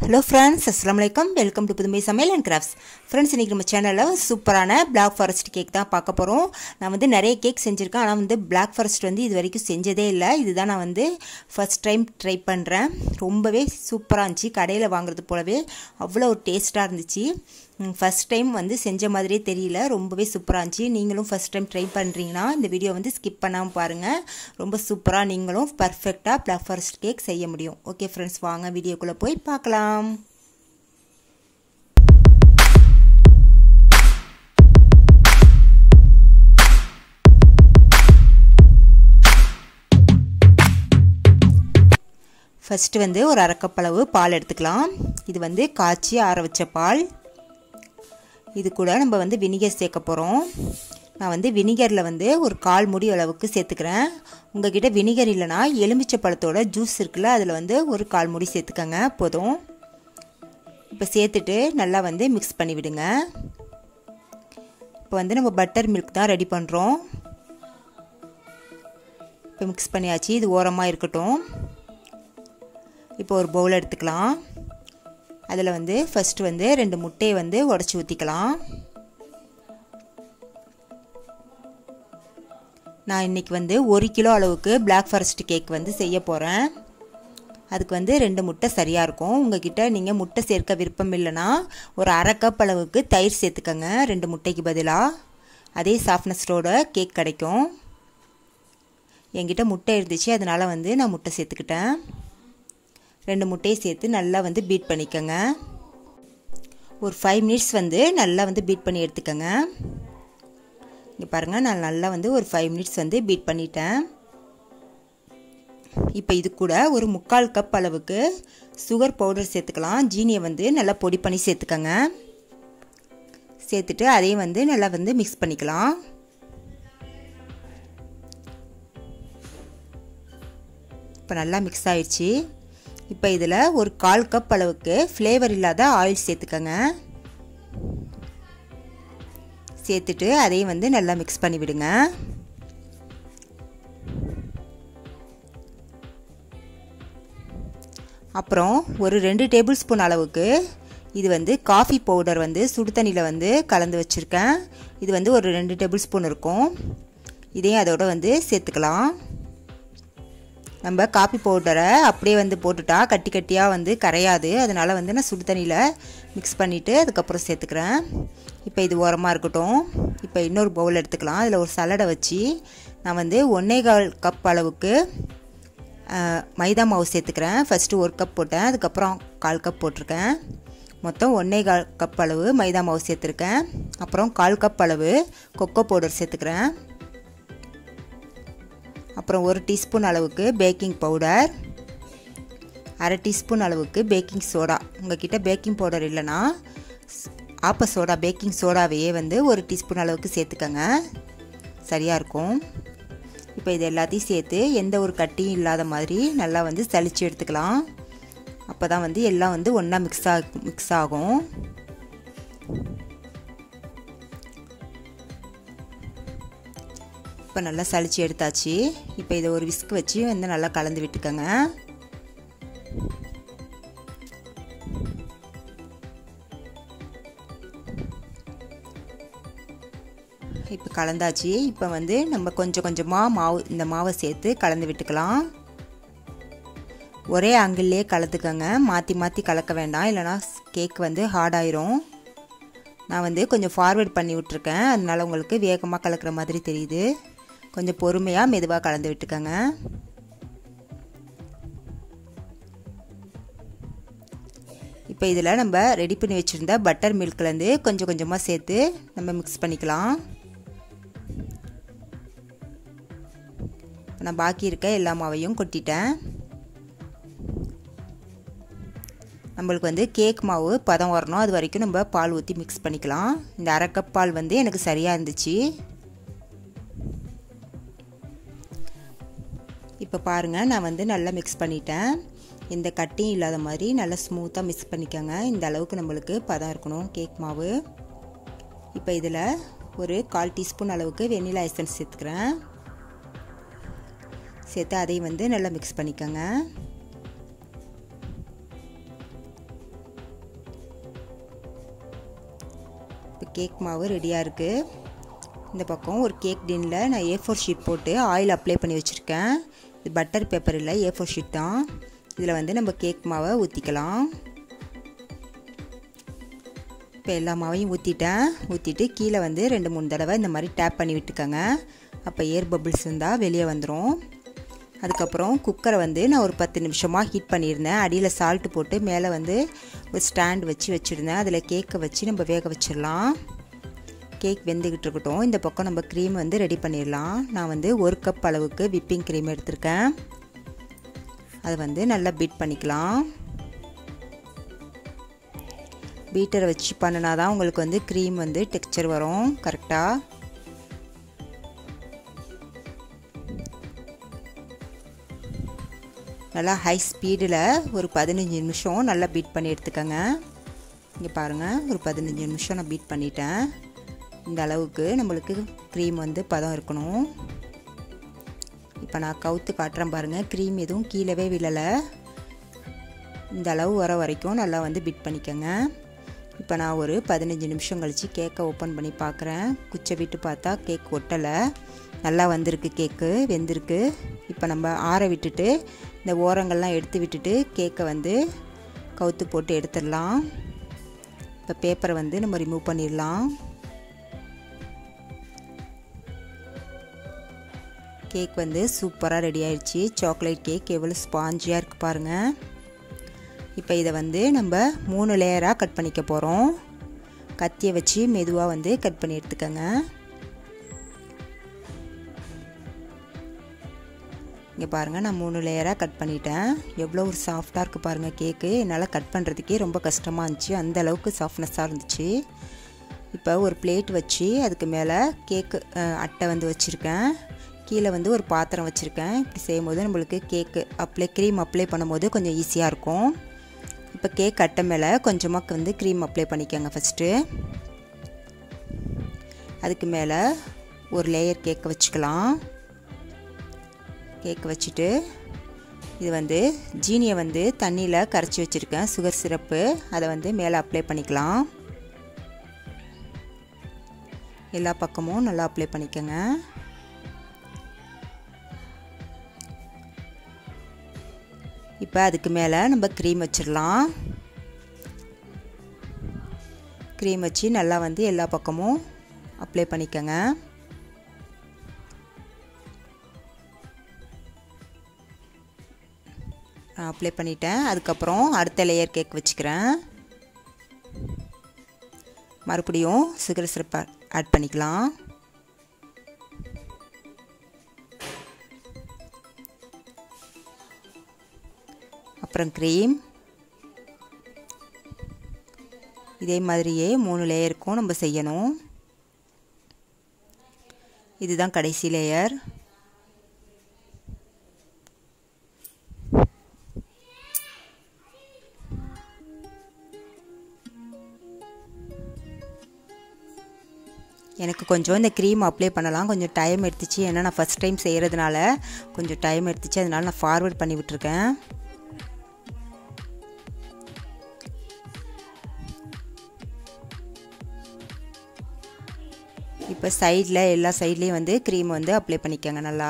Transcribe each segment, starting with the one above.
hello friends அஸ்லாம் வலைக்கம் welcome to புதுமை சமையல் அண்ட் கிராஃப்ட்ஸ் ஃப்ரெண்ட்ஸ் இன்றைக்கி நம்ம சேனலில் சூப்பரான பிளாக் ஃபாரஸ்ட் கேக் தான் பார்க்க போகிறோம் நான் வந்து நிறைய கேக் செஞ்சுருக்கேன் ஆனால் வந்து பிளாக் ஃபாரஸ்ட் வந்து இது வரைக்கும் செஞ்சதே இல்லை இதுதான் நான் வந்து ஃபஸ்ட் டைம் ட்ரை பண்ணுறேன் ரொம்பவே சூப்பராக இருந்துச்சு கடையில் வாங்குறது போலவே அவ்வளோ ஒரு டேஸ்ட்டாக இருந்துச்சு ஃபஸ்ட் டைம் வந்து செஞ்ச மாதிரியே தெரியல ரொம்பவே சூப்பராக இருந்துச்சு நீங்களும் ஃபஸ்ட் டைம் ட்ரை பண்ணுறீங்கன்னா இந்த வீடியோ வந்து ஸ்கிப் பண்ணாமல் பாருங்கள் ரொம்ப சூப்பராக நீங்களும் பர்ஃபெக்டாக பிளாக் ஃபாரஸ்ட் கேக் செய்ய முடியும் ஓகே ஃப்ரெண்ட்ஸ் வாங்க வீடியோக்குள்ளே போய் பார்க்கலாம் ஃபஸ்ட்டு வந்து ஒரு அரைக்கப்பளவு பால் எடுத்துக்கலாம் இது வந்து காய்ச்சி ஆற வச்ச பால் இது கூட நம்ம வந்து வினிகர் சேர்க்க போகிறோம் நான் வந்து வினிகரில் வந்து ஒரு கால் முடி அளவுக்கு சேர்த்துக்கிறேன் உங்ககிட்ட வினிகர் இல்லைனா எலுமிச்சை பழத்தோட ஜூஸ் இருக்குல்ல அதில் வந்து ஒரு கால் முடி சேர்த்துக்கங்க போதும் இப்போ சேர்த்துட்டு நல்லா வந்து மிக்ஸ் பண்ணி விடுங்க இப்போ வந்து நம்ம பட்டர் மில்க் தான் ரெடி பண்ணுறோம் இப்போ மிக்ஸ் பண்ணியாச்சு இது ஓரமாக இருக்கட்டும் இப்போ ஒரு பவுல் எடுத்துக்கலாம் அதில் வந்து ஃபஸ்ட்டு வந்து ரெண்டு முட்டையை வந்து உடச்சி ஊற்றிக்கலாம் நான் இன்றைக்கி வந்து ஒரு கிலோ அளவுக்கு பிளாக் ஃபாரஸ்ட் கேக் வந்து செய்ய போகிறேன் அதுக்கு வந்து ரெண்டு முட்டை சரியாக இருக்கும் உங்ககிட்ட நீங்கள் முட்டை சேர்க்க விருப்பம் இல்லைன்னா ஒரு அரை கப் அளவுக்கு தயிர் சேர்த்துக்கங்க ரெண்டு முட்டைக்கு பதிலாக அதே சாஃப்ட்னஸோட கேக் கிடைக்கும் என்கிட்ட முட்டை இருந்துச்சு அதனால் வந்து நான் முட்டை சேர்த்துக்கிட்டேன் ரெண்டு முட்டையை சேர்த்து நல்லா வந்து பீட் பண்ணிக்கோங்க ஒரு ஃபைவ் மினிட்ஸ் வந்து நல்லா வந்து பீட் பண்ணி எடுத்துக்கோங்க இங்கே பாருங்கள் நான் நல்லா வந்து ஒரு ஃபைவ் மினிட்ஸ் வந்து பீட் பண்ணிட்டேன் இப்போ இது கூட ஒரு முக்கால் கப் அளவுக்கு சுகர் பவுடர் சேர்த்துக்கலாம் ஜீனியை வந்து நல்லா பொடி பண்ணி சேர்த்துக்கோங்க சேர்த்துட்டு அதையும் வந்து நல்லா வந்து மிக்ஸ் பண்ணிக்கலாம் இப்போ நல்லா மிக்ஸ் ஆயிடுச்சு இப்போ இதில் ஒரு கால் கப் அளவுக்கு ஃப்ளேவர் இல்லாத ஆயில் சேர்த்துக்கோங்க சேர்த்துட்டு அதையும் வந்து நல்லா மிக்ஸ் பண்ணி விடுங்க அப்புறம் ஒரு ரெண்டு டேபிள் ஸ்பூன் அளவுக்கு இது வந்து காஃபி பவுடர் வந்து சுடு தண்ணியில் வந்து கலந்து வச்சுருக்கேன் இது வந்து ஒரு ரெண்டு டேபிள் ஸ்பூன் இருக்கும் இதையும் அதோட வந்து சேர்த்துக்கலாம் நம்ம காப்பி பவுடரை அப்படியே வந்து போட்டுட்டா கட்டி கட்டியாக வந்து கரையாது அதனால் வந்து நான் சுடு தண்ணியில் மிக்ஸ் பண்ணிவிட்டு அதுக்கப்புறம் சேர்த்துக்கிறேன் இப்போ இது ஓரமாக இருக்கட்டும் இப்போ இன்னொரு பவுல் எடுத்துக்கலாம் அதில் ஒரு சலடை வச்சு நான் வந்து ஒன்றே கால் கப் அளவுக்கு மைதா மாவு சேர்த்துக்கிறேன் ஃபஸ்ட்டு ஒரு கப் போட்டேன் அதுக்கப்புறம் கால் கப் போட்டிருக்கேன் மொத்தம் ஒன்றே கால் கப் அளவு மைதா மாவு சேர்த்துருக்கேன் அப்புறம் கால் கப் அளவு கொக்கோ பவுடர் சேர்த்துக்கிறேன் அப்புறம் ஒரு டீஸ்பூன் அளவுக்கு பேக்கிங் பவுடர் அரை டீஸ்பூன் அளவுக்கு பேக்கிங் சோடா உங்ககிட்ட பேக்கிங் பவுடர் இல்லைன்னா ஆப்ப சோடா பேக்கிங் சோடாவையே வந்து ஒரு டீஸ்பூன் அளவுக்கு சேர்த்துக்கங்க சரியாக இருக்கும் இப்போ இது எல்லாத்தையும் சேர்த்து எந்த ஒரு கட்டியும் இல்லாத மாதிரி நல்லா வந்து சளிச்சு எடுத்துக்கலாம் அப்போ தான் வந்து எல்லாம் வந்து ஒன்றா மிக்ஸ் ஆக மிக்ஸ் ஆகும் இப்போ நல்லா சளிச்சு எடுத்தாச்சு இப்போ இதை ஒரு விஸ்க் வச்சு வந்து நல்லா கலந்து விட்டுக்கோங்க இப்போ கலந்தாச்சு இப்போ வந்து நம்ம கொஞ்சம் கொஞ்சமாக மாவு இந்த மாவை சேர்த்து கலந்து விட்டுக்கலாம் ஒரே அங்கிள்லே கலந்துக்கோங்க மாற்றி மாற்றி கலக்க வேண்டாம் இல்லைனா கேக் வந்து ஹார்டாயிரும் நான் வந்து கொஞ்சம் ஃபார்வேர்ட் பண்ணி விட்ருக்கேன் அதனால் உங்களுக்கு வேகமாக கலக்கிற மாதிரி தெரியுது கொஞ்சம் பொறுமையாக மெதுவாக கலந்து விட்டுக்கோங்க இப்போ இதில் நம்ம ரெடி பண்ணி வச்சுருந்த பட்டர் மில்க்லேருந்து கொஞ்சம் கொஞ்சமாக சேர்த்து நம்ம மிக்ஸ் பண்ணிக்கலாம் நான் பாக்கி இருக்க எல்லா மாவையும் கொட்டிட்டேன் நம்மளுக்கு வந்து கேக் மாவு பதம் வரணும் அது வரைக்கும் நம்ம பால் ஊற்றி மிக்ஸ் பண்ணிக்கலாம் இந்த அரை கப் பால் வந்து எனக்கு சரியாக இருந்துச்சு இப்போ பாருங்கள் நான் வந்து நல்லா மிக்ஸ் பண்ணிட்டேன் எந்த கட்டியும் இல்லாத மாதிரி நல்லா ஸ்மூத்தாக மிக்ஸ் பண்ணிக்கோங்க இந்த அளவுக்கு நம்மளுக்கு பதம் இருக்கணும் கேக் மாவு இப்போ இதில் ஒரு கால் டீஸ்பூன் அளவுக்கு வெண்ணிலா எசன்ஸ் சேர்த்துக்கிறேன் சேர்த்து அதையும் வந்து நல்லா மிக்ஸ் பண்ணிக்கோங்க இப்போ கேக் மாவு ரெடியாக இருக்குது இந்த பக்கம் ஒரு கேக் டின்னில் நான் ஏ ஃபோர் ஷீட் போட்டு ஆயில் அப்ளை பண்ணி வச்சுருக்கேன் இது பட்டர் பேப்பர் இல்லை ஏ ஃபோர் ஷீட் தான் இதில் வந்து நம்ம கேக் மாவை ஊற்றிக்கலாம் இப்போ எல்லா மாவையும் ஊற்றிட்டேன் ஊற்றிட்டு கீழே வந்து ரெண்டு மூணு தடவை இந்த மாதிரி டேப் பண்ணி விட்டுக்கோங்க அப்போ ஏர் பபிள்ஸ் இருந்தால் வெளியே வந்துடும் அதுக்கப்புறம் குக்கரை வந்து நான் ஒரு பத்து நிமிஷமாக ஹீட் பண்ணியிருந்தேன் அடியில் சால்ட்டு போட்டு மேலே வந்து ஒரு ஸ்டாண்ட் வச்சு வச்சுருந்தேன் அதில் கேக்கை வச்சு நம்ம வேக வச்சிடலாம் கேக் வெந்துக்கிட்டு இருக்கட்டும் இந்த பக்கம் நம்ம க்ரீம் வந்து ரெடி பண்ணிடலாம் நான் வந்து ஒரு கப் அளவுக்கு விப்பிங் க்ரீம் எடுத்திருக்கேன் அதை வந்து நல்லா பீட் பண்ணிக்கலாம் பீட்டரை வச்சு பண்ணினா தான் உங்களுக்கு வந்து க்ரீம் வந்து டெக்ஸ்சர் வரும் கரெக்டாக நல்லா ஹை ஸ்பீடில் ஒரு பதினஞ்சு நிமிஷம் நல்லா பீட் பண்ணி எடுத்துக்கோங்க இங்கே பாருங்கள் ஒரு பதினஞ்சு நிமிஷம் நான் பீட் பண்ணிட்டேன் இந்த அளவுக்கு நம்மளுக்கு க்ரீம் வந்து பதம் இருக்கணும் இப்போ நான் கவுத்து காட்டுறேன் பாருங்கள் க்ரீம் எதுவும் கீழவே விழலை இந்த அளவு வர வரைக்கும் நல்லா வந்து பிட் பண்ணிக்கோங்க இப்போ நான் ஒரு பதினஞ்சு நிமிஷம் கழித்து கேக்கை ஓப்பன் பண்ணி பார்க்குறேன் குச்சை விட்டு பார்த்தா கேக் ஒட்டலை நல்லா வந்திருக்கு கேக்கு வெந்திருக்கு இப்போ நம்ம ஆற விட்டுட்டு இந்த ஓரங்கள்லாம் எடுத்து விட்டுட்டு கேக்கை வந்து கவுத்து போட்டு எடுத்துடலாம் இப்போ பேப்பரை வந்து நம்ம ரிமூவ் பண்ணிடலாம் கேக் வந்து சூப்பராக ரெடி ஆயிடுச்சு சாக்லேட் கேக் எவ்வளோ ஸ்பாஞ்சியாக இருக்குது பாருங்கள் இப்போ இதை வந்து நம்ம மூணு லேயராக கட் பண்ணிக்க போகிறோம் கத்தியை வச்சு மெதுவாக வந்து கட் பண்ணி எடுத்துக்கோங்க இங்கே பாருங்கள் நான் மூணு லேயராக கட் பண்ணிட்டேன் எவ்வளோ ஒரு சாஃப்டாக இருக்குது பாருங்கள் கேக்கு என்னால் கட் பண்ணுறதுக்கே ரொம்ப கஷ்டமாக இருந்துச்சு அந்த அளவுக்கு சாஃப்ட்னஸாக இருந்துச்சு இப்போ ஒரு பிளேட் வச்சு அதுக்கு மேலே கேக்கு அட்டை வந்து வச்சுருக்கேன் கீழே வந்து ஒரு பாத்திரம் வச்சுருக்கேன் இப்படி செய்யும்போது நம்மளுக்கு கேக்கு அப்ளை க்ரீம் அப்ளை பண்ணும்போது கொஞ்சம் ஈஸியாக இருக்கும் இப்போ கேக் அட்டை மேலே கொஞ்சமாக வந்து க்ரீம் அப்ளை பண்ணிக்கோங்க ஃபஸ்ட்டு அதுக்கு மேலே ஒரு லேயர் கேக்கை வச்சுக்கலாம் கேக் வச்சுட்டு இது வந்து ஜீனியை வந்து தண்ணியில் கரைச்சி வச்சுருக்கேன் சுகர் சிரப்பு அதை வந்து மேலே அப்ளை பண்ணிக்கலாம் எல்லா பக்கமும் நல்லா அப்ளை பண்ணிக்கோங்க இப்போ அதுக்கு மேலே நம்ம க்ரீம் வச்சிடலாம் க்ரீம் வச்சு நல்லா வந்து எல்லா பக்கமும் அப்ளை பண்ணிக்கோங்க அப்ளை பண்ணிட்டேன் அதுக்கப்புறம் அடுத்த லேயர் கேக் வச்சுக்கிறேன் மறுபடியும் சுகர் சிரப் ஆட் பண்ணிக்கலாம் அப்புறம் க்ரீம் இதே மாதிரியே மூணு லேயருக்கும் நம்ம செய்யணும் இதுதான் கடைசி லேயர் எனக்கு கொஞ்சம் இந்த க்ரீம் அப்ளை பண்ணலாம் கொஞ்சம் டைம் எடுத்துச்சு ஏன்னா நான் ஃபஸ்ட் டைம் செய்கிறதுனால கொஞ்சம் டைம் எடுத்துச்சு அதனால நான் ஃபார்வேர்ட் பண்ணி விட்டுருக்கேன் இப்போ சைடில் எல்லா சைட்லேயும் வந்து க்ரீம் வந்து அப்ளை பண்ணிக்கோங்க நல்லா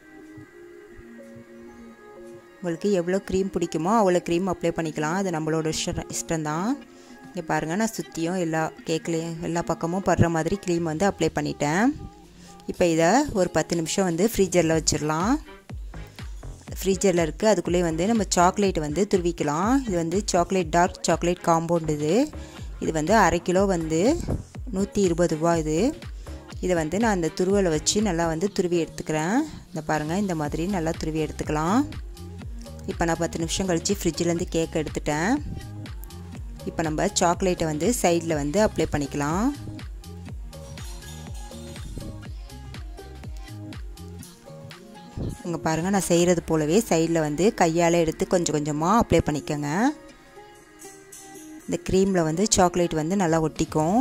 உங்களுக்கு எவ்வளோ க்ரீம் பிடிக்குமோ அவ்வளோ க்ரீம் அப்ளை பண்ணிக்கலாம் அது நம்மளோட இஷ்டம் இஷ்டம்தான் இங்கே பாருங்கள் நான் சுற்றியும் எல்லா கேக்லேயும் எல்லா பக்கமும் படுற மாதிரி க்ரீம் வந்து அப்ளை பண்ணிட்டேன் இப்போ இதை ஒரு பத்து நிமிஷம் வந்து ஃப்ரீஜரில் வச்சிடலாம் ஃப்ரீஜரில் இருக்குது அதுக்குள்ளேயே வந்து நம்ம சாக்லேட் வந்து துருவிக்கலாம் இது வந்து சாக்லேட் டார்க் சாக்லேட் காம்பவுண்ட் இது இது வந்து அரை கிலோ வந்து நூற்றி இருபது ரூபா இது இதை வந்து நான் அந்த துருவலை வச்சு நல்லா வந்து துருவி எடுத்துக்கிறேன் இந்த பாருங்கள் இந்த மாதிரி நல்லா துருவி எடுத்துக்கலாம் இப்போ நான் பத்து நிமிஷம் கழித்து ஃப்ரிட்ஜிலேருந்து கேக் எடுத்துட்டேன் இப்போ நம்ம சாக்லேட்டை வந்து சைடில் வந்து அப்ளை பண்ணிக்கலாம் இங்கே பாருங்கள் நான் செய்கிறது போலவே சைடில் வந்து கையால் எடுத்து கொஞ்சம் கொஞ்சமாக அப்ளை பண்ணிக்கோங்க இந்த க்ரீமில் வந்து சாக்லேட் வந்து நல்லா ஒட்டிக்கும்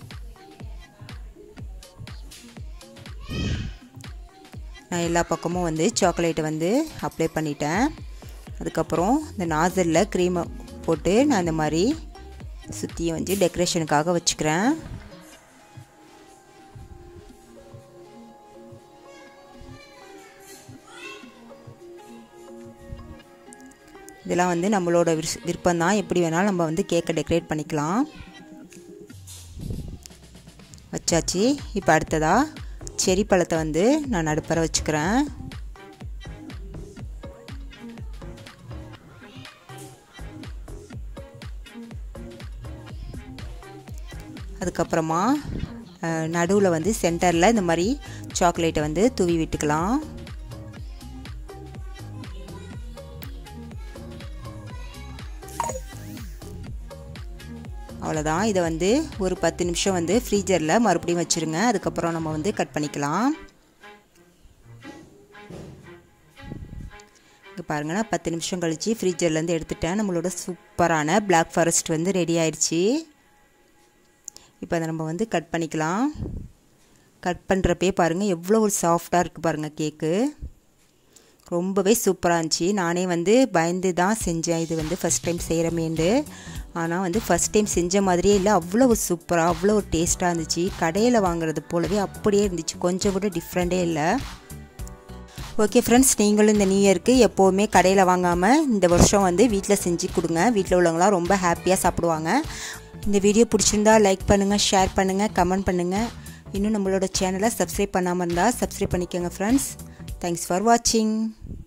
நான் எல்லா பக்கமும் வந்து சாக்லேட்டை வந்து அப்ளை பண்ணிட்டேன் அதுக்கப்புறம் இந்த நாசலில் க்ரீமை போட்டு நான் இந்த மாதிரி சுற்றியும் வந்து டெக்கரேஷனுக்காக வச்சுக்கிறேன் இதெல்லாம் வந்து நம்மளோட விருஸ் விருப்பம் தான் எப்படி வேணாலும் நம்ம வந்து கேக்கை டெக்கரேட் பண்ணிக்கலாம் வச்சாச்சு இப்போ அடுத்ததாக செரி பழத்தை வந்து நான் நடுப்பற வச்சுக்கிறேன் அதுக்கப்புறமா நடுவில் வந்து சென்டரில் இந்த மாதிரி சாக்லேட்டை வந்து தூவி விட்டுக்கலாம் அவ்வளோதான் இதை வந்து ஒரு பத்து நிமிஷம் வந்து ஃப்ரீஜரில் மறுபடியும் வச்சுருங்க அதுக்கப்புறம் நம்ம வந்து கட் பண்ணிக்கலாம் இங்கே பாருங்கன்னா பத்து நிமிஷம் கழித்து ஃப்ரீஜர்லேருந்து எடுத்துட்டேன் நம்மளோட சூப்பரான பிளாக் ஃபாரஸ்ட் வந்து ரெடி ஆயிடுச்சு இப்போ அதை நம்ம வந்து கட் பண்ணிக்கலாம் கட் பண்ணுறப்பே பாருங்கள் எவ்வளோ ஒரு சாஃப்டாக இருக்குது பாருங்கள் கேக்கு ரொம்பவே சூப்பராக இருந்துச்சு நானே வந்து பயந்து தான் செஞ்சேன் இது வந்து ஃபஸ்ட் டைம் செய்கிறமேண்டு ஆனால் வந்து ஃபஸ்ட் டைம் செஞ்ச மாதிரியே இல்லை அவ்வளோ ஒரு சூப்பராக அவ்வளோ ஒரு டேஸ்ட்டாக இருந்துச்சு கடையில் வாங்குறது போலவே அப்படியே இருந்துச்சு கொஞ்சம் கூட டிஃப்ரெண்ட்டே இல்லை ஓகே ஃப்ரெண்ட்ஸ் நீங்களும் இந்த நியூ இயருக்கு எப்போவுமே கடையில் வாங்காமல் இந்த வருஷம் வந்து வீட்டில் செஞ்சு கொடுங்க வீட்டில் உள்ளவங்களாம் ரொம்ப ஹாப்பியாக சாப்பிடுவாங்க இந்த வீடியோ பிடிச்சிருந்தா லைக் பண்ணுங்கள் ஷேர் பண்ணுங்கள் கமெண்ட் பண்ணுங்கள் இன்னும் நம்மளோட சேனலை சப்ஸ்கிரைப் பண்ணாமல் இருந்தால் சப்ஸ்கிரைப் பண்ணிக்கோங்க ஃப்ரெண்ட்ஸ் தேங்க்ஸ் ஃபார் வாட்சிங்